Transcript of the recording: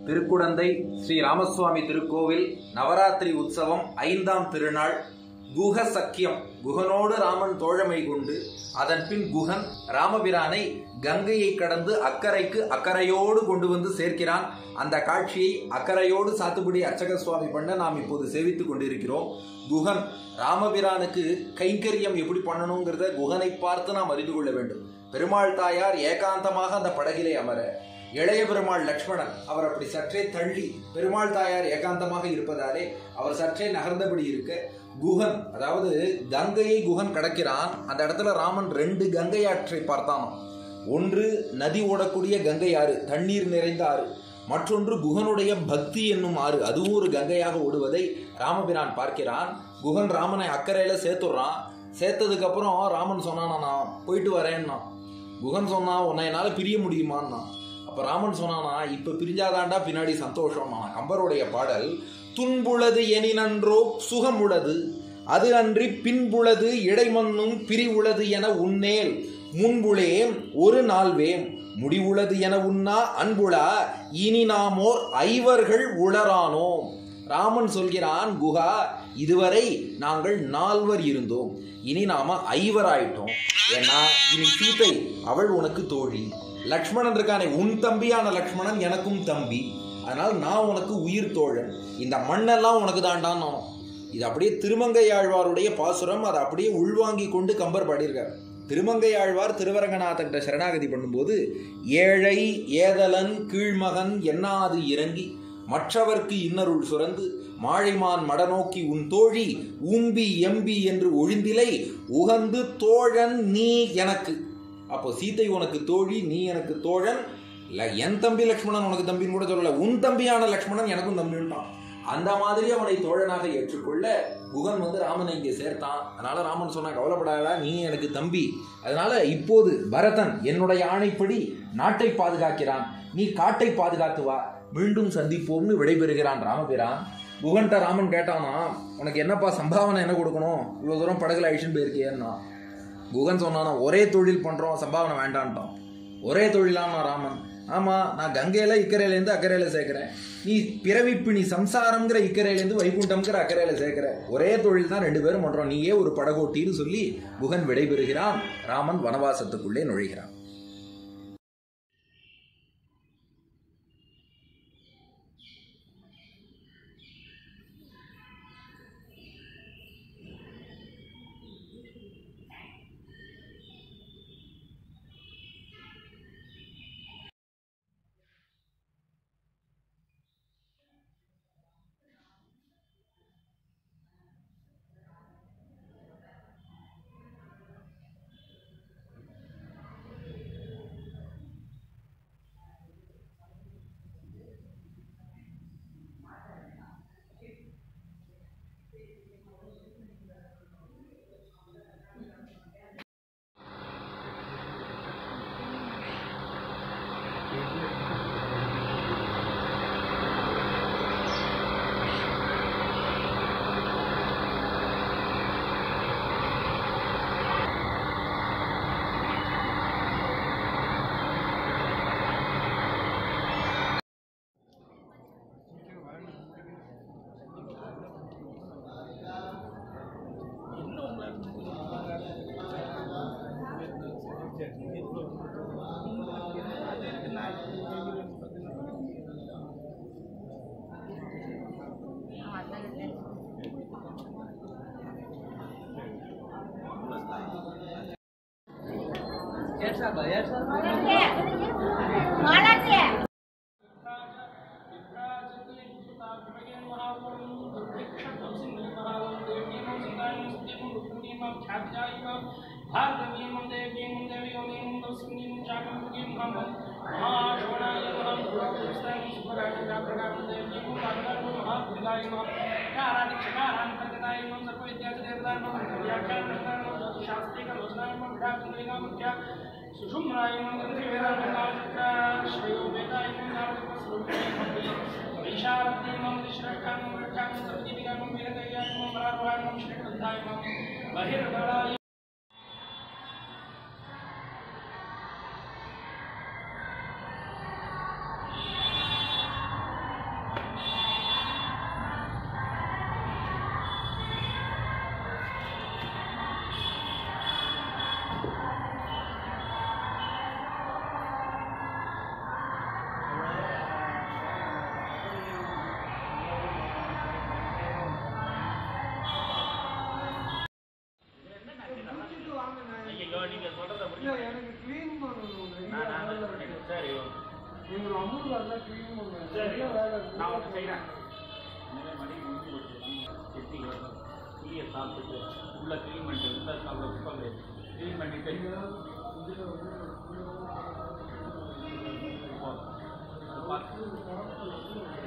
திருக்குடந்தை ஸ்ரீ ராமசுவாமி திருக்கோவில் நவராத்திரி உற்சவம் ஐந்தாம் திருநாள் குஹ சக்கியம் குகனோடு ராமன் தோழமை கொண்டு அதன் பின் குகன் ராமபிரானை கங்கையை கடந்து அக்கறைக்கு அக்கறையோடு கொண்டு வந்து சேர்க்கிறான் அந்த காட்சியை அக்கறையோடு சாத்துக்குடி அர்ச்சக சுவாமி பண்ண நாம் இப்போது சேவித்துக் கொண்டிருக்கிறோம் குகன் ராமபிரானுக்கு கைங்கரியம் எப்படி பண்ணணுங்கிறத குகனை பார்த்து நாம் அறிந்து கொள்ள வேண்டும் பெருமாள் தாயார் ஏகாந்தமாக அந்த படகிலே அமர இளைய பெருமாள் லக்ஷ்மணன் அவர் அப்படி சற்றே தள்ளி பெருமாள் தாயார் ஏகாந்தமாக இருப்பதாலே அவர் சற்றே நகர்ந்தபடி இருக்க குகன் அதாவது கங்கையை குகன் கடக்கிறான் அந்த இடத்துல ராமன் ரெண்டு கங்கை ஆற்றை பார்த்தானாம் ஒன்று நதி ஓடக்கூடிய கங்கை ஆறு தண்ணீர் நிறைந்த ஆறு மற்றொன்று குகனுடைய பக்தி என்னும் ஆறு அதுவும் ஒரு கங்கையாக ஓடுவதை ராமபிரான் பார்க்கிறான் குகன் ராமனை அக்கறையில சேர்த்துடுறான் சேர்த்ததுக்கு அப்புறம் ராமன் சொன்னானா நான் போயிட்டு வரேன்னா குகன் சொன்னா உன்னை என்னால பிரிய முடியுமான்னா அப்ப ராமன் சொன்னானா இப்ப பிரிஞ்சாதாண்டா பின்னாடி சந்தோஷம் கம்பருடைய பாடல் துன்புளது எனினன்றோ சுகமுளது அது அன்றி பின்புளது இடைமண்ணும் பிரிவுளது என உன்னேல் முன்புளேம் ஒரு நாள்வேம் முடிவுளது என உண்ணா அன்புளா இனி நாமோர் ஐவர்கள் உளரானோம் ராமன் சொல்கிறான் குஹா இதுவரை நாங்கள் நால்வர் இருந்தோம் இனி நாம ஐவராயிட்டோம் ஏன்னா இனி சீதை அவள் உனக்கு தோழி லக்ஷ்மணன் இருக்கானே உன் தம்பியான லக்ஷ்மணன் எனக்கும் தம்பி அதனால் நான் உனக்கு உயிர் தோழன் இந்த மண்ணெல்லாம் உனக்கு தாண்டான் இது அப்படியே திருமங்கையாழ்வாருடைய பாசுரம் அதை அப்படியே உள்வாங்கி கொண்டு கம்பர் பாடியிருக்கார் திருமங்கையாழ்வார் திருவரங்கநாதன்கிட்ட சரணாகதி பண்ணும்போது ஏழை ஏதலன் கீழ்மகன் என்னாது இறங்கி மற்றவர்க்கு இன்னருள் சுரந்து மாழைமான் மடநோக்கி உன் தோழி ஊம்பி எம்பி என்று ஒழிந்திலை உகந்து தோழன் நீ எனக்கு அப்போ சீதை உனக்கு தோழி நீ எனக்கு தோழன் இல்ல என் தம்பி லக்ஷ்மணன் உனக்கு தம்பின்னு கூட சொல்லல உன் தம்பியான லக்ஷ்மணன் எனக்கும் தம்பின்ட்டான் அந்த மாதிரி அவனை தோழனாக ஏற்றுக்கொள்ள குகன் வந்து ராமனை இங்கே சேர்த்தான் அதனால ராமன் சொன்னா கவலைப்படாதா நீ எனக்கு தம்பி அதனால இப்போது பரதன் என்னுடைய ஆணைப்படி நாட்டை பாதுகாக்கிறான் நீ காட்டை பாதுகாத்து வா மீண்டும் சந்திப்போம்னு விடைபெறுகிறான் ராமபிரான் குகன்ட்ட ராமன் கேட்டானா உனக்கு என்னப்பா சம்பாவனை என்ன கொடுக்கணும் இவ்வளவு தூரம் படகுல அழிச்சுன்னு போயிருக்கியன்னா குகன் சொன்னானா ஒரே தொழில் பண்றோம் சம்பாவனை வேண்டான்ட்டான் ஒரே தொழிலானா ராமன் ஆமா நான் கங்கையில இக்கரையிலேருந்து அக்கறையில சேர்க்கிறேன் நீ பிறவிப்பு நீ சம்சாரம்ங்கிற இக்கரையிலேருந்து வைகுண்டம்ங்கிற அக்கறையில சேர்க்கிற ஒரே தொழில் தான் ரெண்டு பேரும் பண்றோம் நீயே ஒரு படகோட்டின்னு சொல்லி குகன் விடைபெறுகிறான் ராமன் வனவாசத்துக்குள்ளே நுழைகிறான் भार्गवीं देवीं देवीं तस्मिन् चाकं मम महाश्वणाय नमः पुरस्तं सुभराजकाप्रकां देवीं पादकां महाभृगाय नमः कारादिक्षकारां प्रकटाय नमः सर्वविद्यादेवतां नमः व्याख्यानकर्तां नमः शास्त्रीकलोचनाय नमः भ्रातृलिङ्गां मुख्या सुषुम्नाय नमः गन्धिवेदां नमः श्रेयो वेदाय नमः नारदस्वरूपाय वैशारद्यै मम श्रेष्ठां नमः रक्षां सर्वजीविकां वेदकैयां नमः मरारोहाय नमः श्रीकृताय नमः बहिर्बलाय சரி நான் ஒன்று செய்கிறேன் இனிமேல் மணி முடிஞ்சு போச்சு எத்தி புளியை சாப்பிட்டுட்டு உள்ள க்ளீன் பண்ணிட்டு உள்ள சாப்பிட குப்பை க்ளீன் பண்ணிட்டு போ. பார்த்து